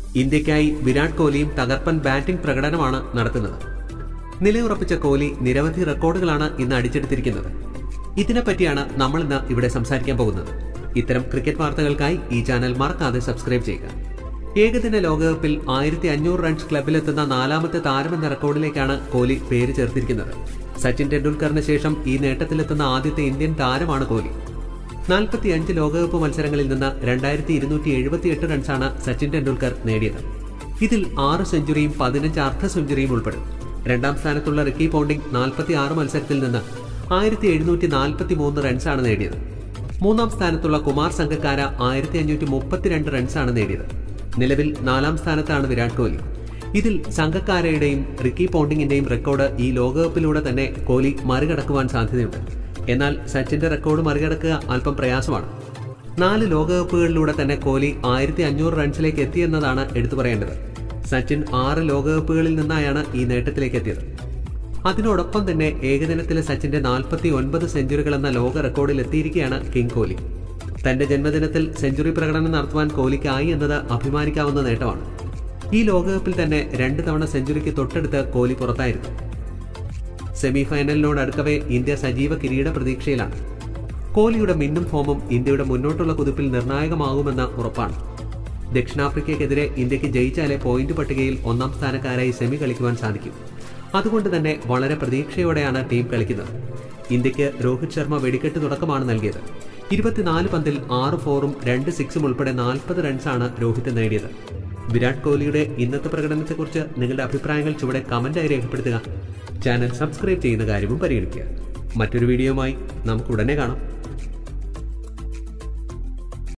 ഇന്ത്യക്കായി വിരാട് കോഹ്ലിയും തകർപ്പൻ ബാറ്റിംഗ് പ്രകടനമാണ് നടത്തുന്നത് നിലയുറപ്പിച്ച കോഹ്ലി നിരവധി റെക്കോർഡുകളാണ് ഇന്ന് അടിച്ചെടുത്തിരിക്കുന്നത് ഇതിനെപ്പറ്റിയാണ് നമ്മൾ ഇന്ന് ഇവിടെ സംസാരിക്കാൻ പോകുന്നത് ഇത്തരം ക്രിക്കറ്റ് വാർത്തകൾക്കായി ഈ ചാനൽ മറക്കാതെ സബ്സ്ക്രൈബ് ചെയ്യുക ഏകദിന ലോകകപ്പിൽ ആയിരത്തി അഞ്ഞൂറ് റൺസ് ക്ലബിലെത്തുന്ന നാലാമത്തെ താരമെന്ന റെക്കോർഡിലേക്കാണ് കോഹ്ലി പേര് ചേർത്തിരിക്കുന്നത് സച്ചിൻ ടെണ്ടുൽക്കറിന് ശേഷം ഈ നേട്ടത്തിലെത്തുന്ന ആദ്യത്തെ ഇന്ത്യൻ താരമാണ് കോഹ്ലി നാൽപ്പത്തി അഞ്ച് ലോകകപ്പ് മത്സരങ്ങളിൽ നിന്ന് രണ്ടായിരത്തി ഇരുന്നൂറ്റി എഴുപത്തിയെട്ട് റൺസാണ് സച്ചിൻ ടെണ്ടുൽക്കർ നേടിയത് ഇതിൽ ആറ് സെഞ്ചുറിയും പതിനഞ്ച് അർദ്ധ സെഞ്ചുറിയും ഉൾപ്പെടും രണ്ടാം സ്ഥാനത്തുള്ള റിക്കി പോണ്ടിംഗ് നാൽപ്പത്തി ആറ് മത്സരത്തിൽ നിന്ന് ആയിരത്തി എഴുന്നൂറ്റി നാൽപ്പത്തി മൂന്ന് റൺസാണ് നേടിയത് മൂന്നാം സ്ഥാനത്തുള്ള കുമാർ സംഘക്കാര ആയിരത്തി അഞ്ഞൂറ്റി മുപ്പത്തിരണ്ട് റൺസാണ് നേടിയത് നിലവിൽ നാലാം സ്ഥാനത്താണ് വിരാട് കോഹ്ലി ഇതിൽ സംഘക്കാരയുടെയും റിക്കി പോണ്ടിങ്ങിന്റെയും റെക്കോർഡ് ഈ ലോകകപ്പിലൂടെ തന്നെ കോഹ്ലി മറികടക്കുവാൻ സാധ്യതയുണ്ട് എന്നാൽ സച്ചിന്റെ റെക്കോർഡ് മറികടക്കുക അല്പം പ്രയാസമാണ് നാല് ലോകകപ്പുകളിലൂടെ തന്നെ കോഹ്ലി ആയിരത്തി അഞ്ഞൂറ് റൺസിലേക്ക് എത്തിയെന്നതാണ് എടുത്തു പറയേണ്ടത് സച്ചിൻ ആറ് ലോകകപ്പുകളിൽ നിന്നായാണ് ഈ നേട്ടത്തിലേക്ക് എത്തിയത് അതിനോടൊപ്പം തന്നെ ഏകദിനത്തിലെ സച്ചിന്റെ നാൽപ്പത്തി ഒൻപത് സെഞ്ചുറികൾ എന്ന ലോക റെക്കോർഡിൽ എത്തിയിരിക്കുകയാണ് കിങ് കോഹ്ലി തന്റെ ജന്മദിനത്തിൽ സെഞ്ചുറി പ്രകടനം നടത്തുവാൻ കോഹ്ലിക്കായി എന്നത് അഭിമാനിക്കാവുന്ന നേട്ടമാണ് ഈ ലോകകപ്പിൽ തന്നെ രണ്ട് തവണ സെഞ്ചുറിക്ക് തൊട്ടടുത്ത് കോഹ്ലി പുറത്തായിരുന്നു സെമി ഫൈനലിനോട് അടുക്കവേ ഇന്ത്യ സജീവ കിരീട പ്രതീക്ഷയിലാണ് കോഹ്ലിയുടെ മിന്നും ഫോമും ഇന്ത്യയുടെ മുന്നോട്ടുള്ള കുതിപ്പിൽ നിർണായകമാകുമെന്ന ഉറപ്പാണ് ദക്ഷിണാഫ്രിക്കയ്ക്കെതിരെ ഇന്ത്യക്ക് ജയിച്ചാലേ പോയിന്റ് പട്ടികയിൽ ഒന്നാം സ്ഥാനക്കാരായി സെമി കളിക്കുവാൻ സാധിക്കും അതുകൊണ്ട് തന്നെ വളരെ പ്രതീക്ഷയോടെയാണ് ടീം കളിക്കുന്നത് ഇന്ത്യക്ക് രോഹിത് ശർമ്മ വെടിക്കെട്ട് തുടക്കമാണ് നൽകിയത് ഇരുപത്തിനാല് പന്തിൽ ആറ് ഫോറും രണ്ട് സിക്സും ഉൾപ്പെടെ നാൽപ്പത് റൺസാണ് രോഹിത് നേടിയത് വിരാട് കോഹ്ലിയുടെ ഇന്നത്തെ പ്രകടനത്തെക്കുറിച്ച് നിങ്ങളുടെ അഭിപ്രായങ്ങൾ ചുവടെ കമന്റായി രേഖപ്പെടുത്തുക ചാനൽ സബ്സ്ക്രൈബ് ചെയ്യുന്ന കാര്യവും പരിഗണിക്കുക മറ്റൊരു വീഡിയോയുമായി നമുക്ക് ഉടനെ കാണാം